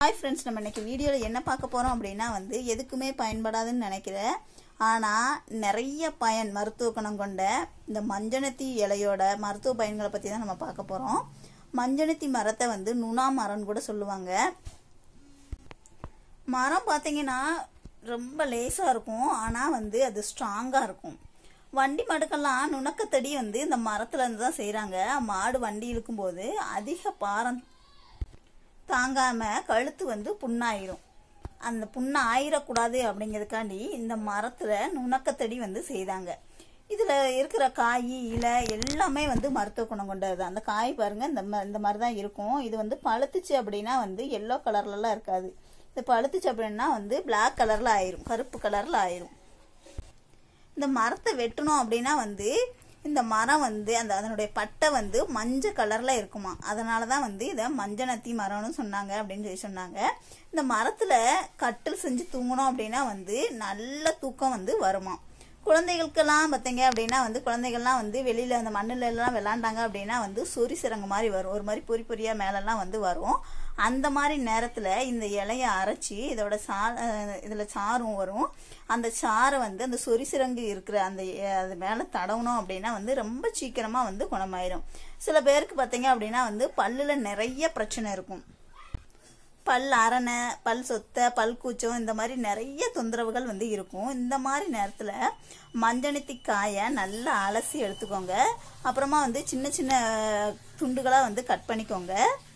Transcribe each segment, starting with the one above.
hi friends நம்ம இன்னைக்கு வீடியோவில் என்ன பார்க்க போகிறோம் அப்படின்னா வந்து எதுக்குமே பயன்படாதுன்னு நினைக்கிறேன் ஆனால் நிறைய பயன் மருத்துவ குணம் கொண்ட இந்த மஞ்சனத்தி இலையோட மருத்துவ பயன்களை பற்றி தான் நம்ம பார்க்க போகிறோம் மஞ்சனத்தி மரத்தை வந்து நுணா மரம்னு கூட சொல்லுவாங்க மரம் பார்த்தீங்கன்னா ரொம்ப லேசாக இருக்கும் ஆனால் வந்து அது ஸ்ட்ராங்காக இருக்கும் வண்டி மடுக்கெல்லாம் நுணக்கத்தடி வந்து இந்த மரத்துல இருந்து தான் செய்கிறாங்க மாடு வண்டி இழுக்கும்போது அதிக பாரம் தாங்காம கழுத்து வந்து புண்ணாயிரும் அந்த புண்ணை ஆயிடக்கூடாது அப்படிங்கிறதுக்காண்டி இந்த மரத்துல நுணக்கத்தடி வந்து செய்தாங்க இதுல இருக்கிற காய் இலை எல்லாமே வந்து மருத்துவ குணம் கொண்டது அந்த காய் பாருங்க இந்த ம- இந்த மாதிரி தான் இருக்கும் இது வந்து பழுத்துச்சு அப்படின்னா வந்து எல்லோ கலர்லலாம் இருக்காது இது பழுத்துச்சு அப்படின்னா வந்து பிளாக் கலர்ல ஆயிரும் கருப்பு கலர்ல ஆயிரும் இந்த மரத்தை வெட்டணும் அப்படின்னா வந்து இந்த மரம் வந்து அந்த அதனுடைய பட்டை வந்து மஞ்சள் கலர்ல இருக்குமா அதனால தான் வந்து இதை மஞ்சனத்தி மரம்னு சொன்னாங்க அப்படின்னு சொல்லி சொன்னாங்க இந்த மரத்துல கட்டில் செஞ்சு தூங்கணும் அப்படின்னா வந்து நல்ல தூக்கம் வந்து வருமா குழந்தைகளுக்கெல்லாம் பார்த்தீங்க அப்படின்னா வந்து குழந்தைகள்லாம் வந்து வெளியில அந்த மண்ணுல எல்லாம் விளாண்டாங்க அப்படின்னா வந்து சொறி சிறங்கு மாதிரி வரும் ஒரு மாதிரி பொறி பொறியா மேலெல்லாம் வந்து வரும் அந்த மாதிரி நேரத்துல இந்த இலையை அரைச்சி இதோட சா அஹ் இதுல சாரும் வரும் அந்த சாரை வந்து அந்த சொறி சிறங்கு இருக்கிற அந்த அஹ், அது மேல தடவணும் அப்படின்னா வந்து ரொம்ப சீக்கிரமா வந்து குணமாயிரும் சில பேருக்கு பார்த்தீங்க அப்படின்னா வந்து பல்லுல நிறைய பிரச்சனை இருக்கும் பல் அரணை பல் சொத்தை பல் கூச்சம் இந்த மாதிரி நிறைய தொந்தரவுகள் வந்து இருக்கும் இந்த மாதிரி நேரத்தில் மஞ்சனத்தி காயை நல்லா அலசி எடுத்துக்கோங்க அப்புறமா வந்து சின்ன சின்ன துண்டுகளாக வந்து கட் பண்ணிக்கோங்க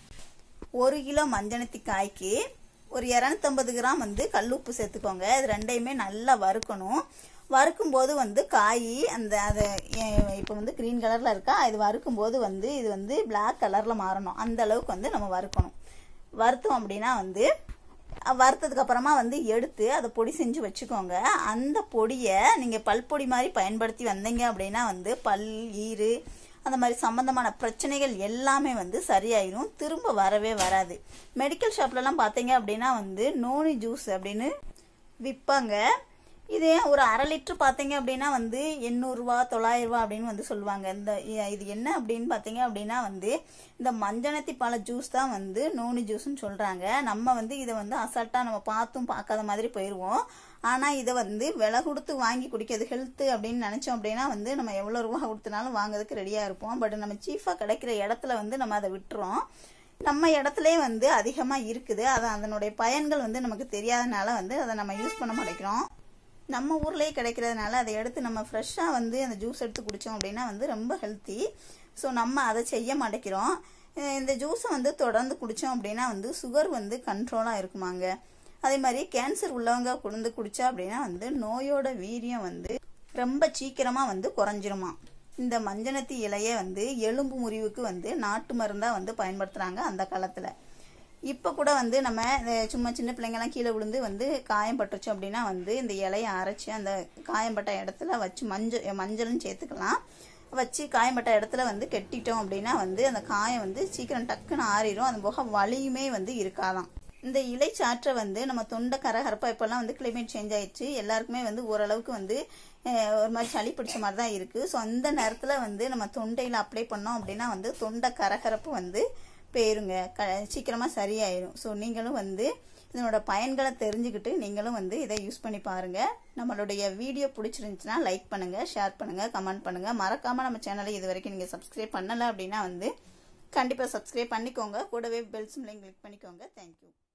ஒரு கிலோ மஞ்சனத்தி காய்க்கு ஒரு இரநூத்தம்பது கிராம் வந்து கல்லுப்பு சேர்த்துக்கோங்க இது ரெண்டையுமே நல்லா வறுக்கணும் வறுக்கும் போது வந்து காய் அந்த அது இப்போ வந்து க்ரீன் கலரில் இருக்கா இது வறுக்கும் போது வந்து இது வந்து பிளாக் கலரில் மாறணும் அந்த அளவுக்கு வந்து நம்ம வறுக்கணும் வறுத்தோம் அப்படின்னா வந்து அஹ், வறுத்ததுக்கு அப்புறமா வந்து எடுத்து அதை பொடி செஞ்சு வச்சுக்கோங்க அந்த பொடியை நீங்கள் பல்பொடி மாதிரி பயன்படுத்தி வந்தீங்க அப்படின்னா வந்து பல் ஈறு அந்த மாதிரி சம்பந்தமான பிரச்சனைகள் எல்லாமே வந்து சரியாயிரும் திரும்ப வரவே வராது மெடிக்கல் ஷாப்லலாம் பார்த்தீங்க அப்படின்னா வந்து நோனி ஜூஸ் அப்படின்னு விற்பாங்க இதே ஒரு அரை லிட்டர் பார்த்தீங்க அப்படின்னா வந்து எண்ணூறுரூவா தொள்ளாயிரரூவா அப்படின்னு வந்து சொல்லுவாங்க இந்த இ- இது என்ன அப்படின்னு பார்த்தீங்க அப்படின்னா வந்து இந்த மஞ்சனத்தி பழ ஜூஸ் தான் வந்து நோனி ஜூஸ்னு சொல்கிறாங்க நம்ம வந்து இதை வந்து அசால்ட்டாக நம்ம பார்த்தும் பார்க்காத மாதிரி போயிடுவோம் ஆனால் இதை வந்து விலை கொடுத்து வாங்கி குடிக்கிறது ஹெல்த்து அப்படின்னு நினச்சோம் அப்படின்னா வந்து நம்ம எவ்வளோ ரூபா கொடுத்தனாலும் வாங்குறதுக்கு ரெடியாக இருப்போம் பட் நம்ம சீஃபாக கிடைக்கிற இடத்துல வந்து நம்ம அதை விட்டுறோம் நம்ம இடத்துலயே வந்து அதிகமாக இருக்குது அது அதனுடைய பயன்கள் வந்து நமக்கு தெரியாதனால வந்து அதை நம்ம யூஸ் பண்ண மாட்டேங்கிறோம் நம்ம ஊர்லேயே கிடைக்கிறதுனால அதை எடுத்து நம்ம ஃப்ரெஷ்ஷாக வந்து அந்த ஜூஸ் எடுத்து குடித்தோம் அப்படின்னா வந்து ரொம்ப ஹெல்த்தி ஸோ நம்ம அதை செய்ய மாட்டேங்கிறோம் அஹ் இந்த ஜூஸை வந்து தொடர்ந்து குடித்தோம் அப்படின்னா வந்து சுகர் வந்து கண்ட்ரோலாக இருக்குமாங்க அதே மாதிரி கேன்சர் உள்ளவங்க குடிந்து குடிச்சா அப்படின்னா வந்து நோயோட வீரியம் வந்து ரொம்ப சீக்கிரமாக வந்து குறைஞ்சிருமா இந்த மஞ்சனத்தி இலையை வந்து எலும்பு முறிவுக்கு வந்து நாட்டு மருந்தாக வந்து பயன்படுத்துகிறாங்க அந்த காலத்தில் இப்போ கூட வந்து நம்ம அஹ், சும்மா சின்ன பிள்ளைங்கலாம் கீழே விழுந்து வந்து காயம் பட்டுருச்சு அப்படின்னா வந்து இந்த இலையை அரைச்சி அந்த காயம்பட்ட இடத்துல வச்சு மஞ்சள் மஞ்சளும் சேர்த்துக்கலாம் வச்சு காயம்பட்ட இடத்துல வந்து கெட்டிட்டோம் அப்படின்னா வந்து அந்த காயம் வந்து சீக்கிரம் டக்குன்னு ஆறிடும் அது போக வலியுமே வந்து இருக்காதாம் இந்த இலை சாற்றை வந்து நம்ம தொண்டை கரகரப்பா இப்போல்லாம் வந்து கிளைமேட் சேஞ்ச் ஆயிடுச்சு எல்லாருக்குமே வந்து ஓரளவுக்கு வந்து அஹ், ஒரு மாதிரி சளி பிடிச்ச மாதிரி தான் இருக்குது ஸோ அந்த நேரத்தில் வந்து நம்ம தொண்டையில் அப்ளை பண்ணோம் அப்படின்னா வந்து தொண்டை கரகரப்பு வந்து போயிருங்க க சீக்கிரமாக சரியாயிடும் ஸோ நீங்களும் வந்து இதனோட பயன்களை தெரிஞ்சுக்கிட்டு நீங்களும் வந்து இதை யூஸ் பண்ணி பாருங்கள் நம்மளுடைய வீடியோ பிடிச்சிருந்துச்சுன்னா லைக் பண்ணுங்கள் ஷேர் பண்ணுங்கள் கமெண்ட் பண்ணுங்கள் மறக்காமல் நம்ம சேனலை இது வரைக்கும் நீங்கள் சப்ஸ்கிரைப் பண்ணலை அப்படின்னா வந்து கண்டிப்பாக சப்ஸ்கிரைப் பண்ணிக்கோங்க கூடவே பெல் சிம்லையும் கிளிக் பண்ணிக்கோங்க தேங்க்யூ